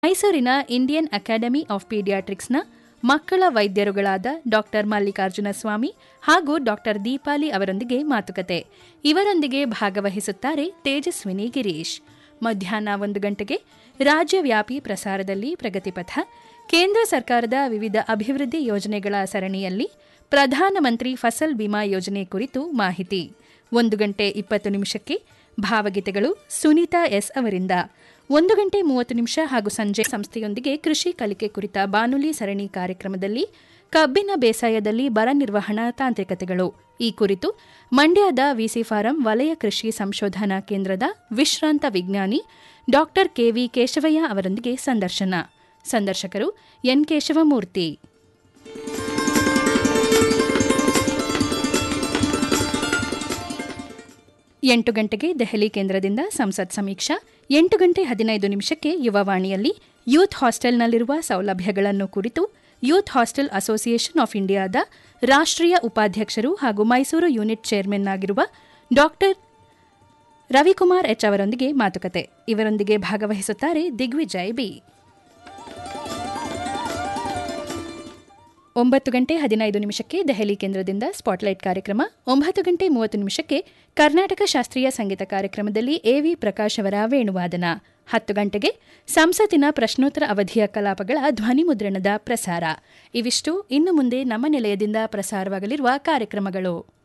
ಮೈಸೂರಿನ Indian academy of ಪೀಡಿಯಾಟ್ರಿಕ್ಸ್ನ ಮಕ್ಕಳ ವೈದ್ಯರುಗಳಾದ doctor Mallikarjuna ಸ್ವಾಮಿ ಹಾಗೂ ಡಾಕ್ಟರ್ ದೀಪಾಲಿ ಅವರೊಂದಿಗೆ ಮಾತುಕತೆ ಇವರೊಂದಿಗೆ ಭಾಗವಹಿಸುತ್ತಾರೆ ತೇಜಸ್ವಿನಿ ಗಿರೀಶ್ ಮಧ್ಯಾಹ್ನ ಒಂದು ಗಂಟೆಗೆ ರಾಜ್ಯವ್ಯಾಪಿ ಪ್ರಸಾರದಲ್ಲಿ ಪ್ರಗತಿಪಥ ಕೇಂದ್ರ ಸರ್ಕಾರದ ವಿವಿಧ ಅಭಿವೃದ್ಧಿ ಯೋಜನೆಗಳ ಸರಣಿಯಲ್ಲಿ ಪ್ರಧಾನಮಂತ್ರಿ ಫಸಲ್ ಬಿಮಾ ಯೋಜನೆ ಕುರಿತು ಮಾಹಿತಿ ಒಂದು ಗಂಟೆ ಇಪ್ಪತ್ತು ನಿಮಿಷಕ್ಕೆ ಭಾವಗೀತೆಗಳು ಸುನೀತಾ ಎಸ್ ಅವರಿಂದ ಒಂದು ಗಂಟೆ ಮೂವತ್ತು ನಿಮಿಷ ಹಾಗೂ ಸಂಜೆ ಸಂಸ್ಥೆಯೊಂದಿಗೆ ಕೃಷಿ ಕಲಿಕೆ ಕುರಿತ ಬಾನುಲಿ ಸರಣಿ ಕಾರ್ಯಕ್ರಮದಲ್ಲಿ ಕಬ್ಬಿನ ಬೇಸಾಯದಲ್ಲಿ ಬರ ನಿರ್ವಹಣಾ ತಾಂತ್ರಿಕತೆಗಳು ಈ ಕುರಿತು ಮಂಡ್ಯದ ವಿಸಿ ಫಾರಂ ವಲಯ ಕೃಷಿ ಸಂಶೋಧನಾ ಕೇಂದ್ರದ ವಿಶ್ರಾಂತ ವಿಜ್ಞಾನಿ ಡಾಕ್ಟರ್ ಕೆವಿ ಕೇಶವಯ್ಯ ಅವರೊಂದಿಗೆ ಸಂದರ್ಶನ ಸಂದರ್ಶಕರು ಎನ್ ಕೇಶವಮೂರ್ತಿ ಎಂಟು ಗಂಟೆಗೆ ದೆಹಲಿ ಕೇಂದ್ರದಿಂದ ಸಂಸತ್ ಸಮೀಕ್ಷಾ ಎಂಟು ಗಂಟೆ ಹದಿನೈದು ನಿಮಿಷಕ್ಕೆ ಯುವವಾಣಿಯಲ್ಲಿ ಯೂತ್ ಹಾಸ್ಟೆಲ್ನಲ್ಲಿರುವ ಸೌಲಭ್ಯಗಳನ್ನು ಕುರಿತು ಯೂತ್ ಹಾಸ್ಟೆಲ್ ಅಸೋಸಿಯೇಷನ್ ಆಫ್ ಇಂಡಿಯಾದ ರಾಷ್ಟ್ರೀಯ ಉಪಾಧ್ಯಕ್ಷರು ಹಾಗೂ ಮೈಸೂರು ಯೂನಿಟ್ ಚೇರ್ಮನ್ ಆಗಿರುವ ಡಾಕ್ಟರ್ ರವಿಕುಮಾರ್ ಎಚ್ ಅವರೊಂದಿಗೆ ಮಾತುಕತೆ ಇವರೊಂದಿಗೆ ಭಾಗವಹಿಸುತ್ತಾರೆ ದಿಗ್ವಿಜಯ್ ಬಿ ಒಂಬತ್ತು ಗಂಟೆ ಹದಿನೈದು ನಿಮಿಷಕ್ಕೆ ದೆಹಲಿ ಕೇಂದ್ರದಿಂದ ಸ್ಪಾಟ್ಲೈಟ್ ಕಾರ್ಯಕ್ರಮ ಒಂಬತ್ತು ಗಂಟೆ ಮೂವತ್ತು ನಿಮಿಷಕ್ಕೆ ಕರ್ನಾಟಕ ಶಾಸ್ತ್ರೀಯ ಸಂಗೀತ ಕಾರ್ಯಕ್ರಮದಲ್ಲಿ ಎವಿ ಪ್ರಕಾಶ್ ಅವರ ವೇಣುವಾದನ ಹತ್ತು ಗಂಟೆಗೆ ಸಂಸತ್ತಿನ ಪ್ರಶ್ನೋತ್ತರ ಅವಧಿಯ ಕಲಾಪಗಳ ಧ್ವನಿ ಮುದ್ರಣದ ಪ್ರಸಾರ ಇವಿಷ್ಟು ಇನ್ನು ಮುಂದೆ ನಮ್ಮ ನಿಲಯದಿಂದ ಪ್ರಸಾರವಾಗಲಿರುವ ಕಾರ್ಯಕ್ರಮಗಳು